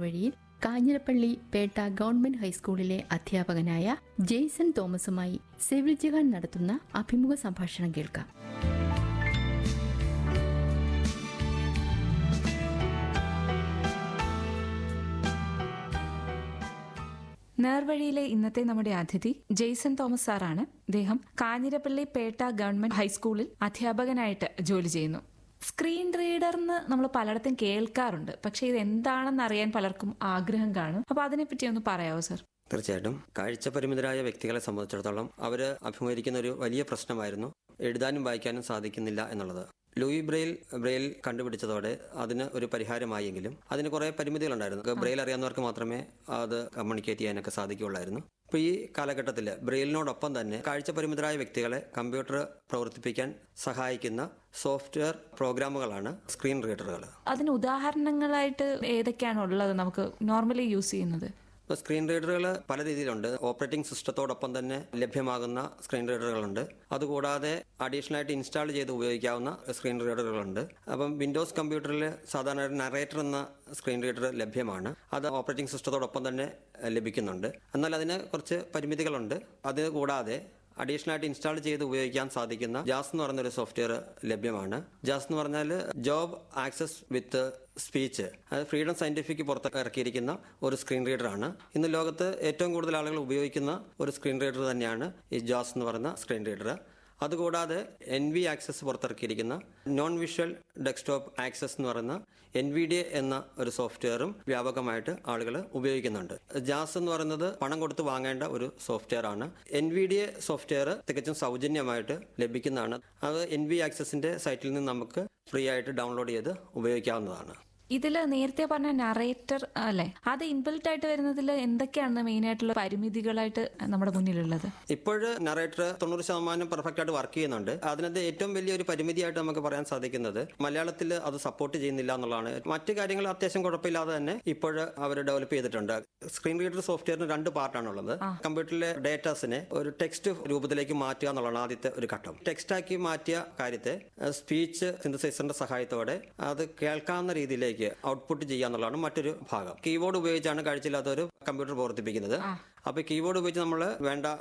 നേർവഴിയിൽ Kanjirappally Pettah government ഹൈസ്കൂളിലെ അധ്യാപകനായ Jason തോമസുമായി Sevil Jahan നടത്തുന്ന അഭിമുഖ സംഭാഷണം കേൾക്കാം നേർവഴിയിലെ ഇന്നത്തെ നമ്മുടെ അതിഥി ജെയ്സൺ തോമസ് സാറാണ് അദ്ദേഹം കാഞ്ഞിരപ്പള്ളി പേട്ട ഗവൺമെന്റ് ഹൈസ്കൂളിൽ അധ്യാപകനായിട്ട് ജോലി ചെയ്യുന്നു സ്ക്രീൻ റീഡർ എന്ന് നമ്മൾ പലയിടത്തും കേൾക്കാറുണ്ട് പക്ഷെ ഇത് എന്താണെന്ന് അറിയാൻ പലർക്കും ആഗ്രഹം കാണും അപ്പൊ അതിനെപ്പറ്റി ഒന്ന് പറയാവോ സർ തീർച്ചയായിട്ടും കാഴ്ച പരിമിതരായ വ്യക്തികളെ സംബന്ധിച്ചിടത്തോളം അവർ അഭിമുഖീകരിക്കുന്ന ഒരു വലിയ പ്രശ്നമായിരുന്നു എഴുതാനും വായിക്കാനും സാധിക്കുന്നില്ല എന്നുള്ളത് ലൂയി ബ്രെയിൽ ബ്രെയിൽ കണ്ടുപിടിച്ചതോടെ അതിന് ഒരു പരിഹാരമായെങ്കിലും അതിന് കുറേ പരിമിതികളുണ്ടായിരുന്നു ബ്രെയിൽ അറിയാവുന്നവർക്ക് മാത്രമേ അത് കമ്മ്യൂണിക്കേറ്റ് ചെയ്യാനൊക്കെ സാധിക്കുകയുള്ളായിരുന്നു ഇപ്പോൾ ഈ കാലഘട്ടത്തിൽ ബ്രെയിലിനോടൊപ്പം തന്നെ കാഴ്ച പരിമിതരായ വ്യക്തികളെ കമ്പ്യൂട്ടർ പ്രവർത്തിപ്പിക്കാൻ സഹായിക്കുന്ന സോഫ്റ്റ്വെയർ പ്രോഗ്രാമുകളാണ് സ്ക്രീൻ റീഡറുകൾ അതിന് ഉദാഹരണങ്ങളായിട്ട് ഏതൊക്കെയാണ് ഉള്ളത് നമുക്ക് നോർമലി യൂസ് ചെയ്യുന്നത് ഇപ്പോൾ സ്ക്രീൻ റീഡറുകൾ പല രീതിയിലുണ്ട് ഓപ്പറേറ്റിംഗ് സിസ്റ്റത്തോടൊപ്പം തന്നെ ലഭ്യമാകുന്ന സ്ക്രീൻ റീഡറുകളുണ്ട് അതുകൂടാതെ അഡീഷണൽ ആയിട്ട് ഇൻസ്റ്റാൾ ചെയ്ത് ഉപയോഗിക്കാവുന്ന സ്ക്രീൻ റീഡറുകളുണ്ട് അപ്പം വിൻഡോസ് കമ്പ്യൂട്ടറിൽ സാധാരണ ഒരു നറേറ്റർ എന്ന സ്ക്രീൻ റീഡർ ലഭ്യമാണ് അത് ഓപ്പറേറ്റിംഗ് സിസ്റ്റത്തോടൊപ്പം തന്നെ എഹ്, ലഭിക്കുന്നുണ്ട് എന്നാൽ അതിന് കുറച്ച് പരിമിതികളുണ്ട് അത് കൂടാതെ അഡീഷണൽ ആയിട്ട് ഇൻസ്റ്റാൾ ചെയ്ത് ഉപയോഗിക്കാൻ സാധിക്കുന്ന ജാസ് എന്ന് പറയുന്ന ഒരു സോഫ്റ്റ്വെയർ ലഭ്യമാണ് ജാസ് എന്ന് പറഞ്ഞാൽ ജോബ് ആക്സസ് വിത്ത് സ്പീച്ച് അത് ഫ്രീഡം സയന്റിഫിക് പുറത്ത് ഇറക്കിയിരിക്കുന്ന ഒരു സ്ക്രീൻ റീഡറാണ് ഇന്ന് ലോകത്ത് ഏറ്റവും കൂടുതൽ ആളുകൾ ഉപയോഗിക്കുന്ന ഒരു സ്ക്രീൻ റീഡർ തന്നെയാണ് ഈ ജാസ് എന്ന് പറയുന്ന സ്ക്രീൻ റീഡർ അതുകൂടാതെ എൻ വി ആക്സസ് പുറത്തിറക്കിയിരിക്കുന്ന നോൺ വിഷ്വൽ ഡെസ്ക്ടോപ്പ് ആക്സസ് എന്ന് പറയുന്ന എൻ വി ഡി എന്ന ഒരു സോഫ്റ്റ്വെയറും വ്യാപകമായിട്ട് ആളുകൾ ഉപയോഗിക്കുന്നുണ്ട് ജാസ് എന്ന് പറയുന്നത് പണം കൊടുത്ത് വാങ്ങേണ്ട ഒരു സോഫ്റ്റ്വെയർ ആണ് N V D A software തികച്ചും സൗജന്യമായിട്ട് ലഭിക്കുന്നതാണ് അത് എൻ വി ആക്സസിന്റെ സൈറ്റിൽ നിന്ന് നമുക്ക് ഫ്രീ ആയിട്ട് ഡൗൺലോഡ് ചെയ്ത് ഉപയോഗിക്കാവുന്നതാണ് ഇതിൽ നേരത്തെ പറഞ്ഞ നറേറ്റർ അല്ലെ അത് ഇൻബിൽറ്റ് ആയിട്ട് വരുന്നതിൽ എന്തൊക്കെയാണ് മെയിൻ ആയിട്ടുള്ള പരിമിതികളായിട്ട് നമ്മുടെ മുന്നിലുള്ളത് ഇപ്പോൾ നറേറ്റർ തൊണ്ണൂറ് ശതമാനം പെർഫെക്റ്റ് ആയിട്ട് വർക്ക് ചെയ്യുന്നുണ്ട് അതിനകത്ത് ഏറ്റവും വലിയൊരു പരിമിതിയായിട്ട് നമുക്ക് പറയാൻ സാധിക്കുന്നത് മലയാളത്തിൽ അത് സപ്പോർട്ട് ചെയ്യുന്നില്ല എന്നുള്ളതാണ് മറ്റു കാര്യങ്ങൾ അത്യാവശ്യം കുഴപ്പമില്ലാതെ തന്നെ ഇപ്പോൾ അവർ ഡെവലപ്പ് ചെയ്തിട്ടുണ്ട് സ്ക്രീൻ റീഡർ സോഫ്റ്റ്വെയറിന് രണ്ട് പാർട്ടാണുള്ളത് കമ്പ്യൂട്ടറിലെ ഡേറ്റാസിനെ ഒരു ടെക്സ്റ്റ് രൂപത്തിലേക്ക് മാറ്റുക എന്നുള്ളതാണ് ആദ്യത്തെ ഒരു ഘട്ടം ടെക്സ്റ്റ് ആക്കി മാറ്റിയ കാര്യത്തെ സ്പീച്ച് സിന്തസൈസറിന്റെ സഹായത്തോടെ അത് കേൾക്കാവുന്ന രീതിയിലേക്ക് ഔട്ട്പുട്ട് ചെയ്യുക എന്നുള്ളതാണ് മറ്റൊരു ഭാഗം കീബോർഡ് ഉപയോഗിച്ചാണ് കാഴ്ചയില്ലാത്തവർ കമ്പ്യൂട്ടർ പ്രവർത്തിപ്പിക്കുന്നത് അപ്പൊ കീബോർഡ് ഉപയോഗിച്ച് നമ്മൾ വേണ്ട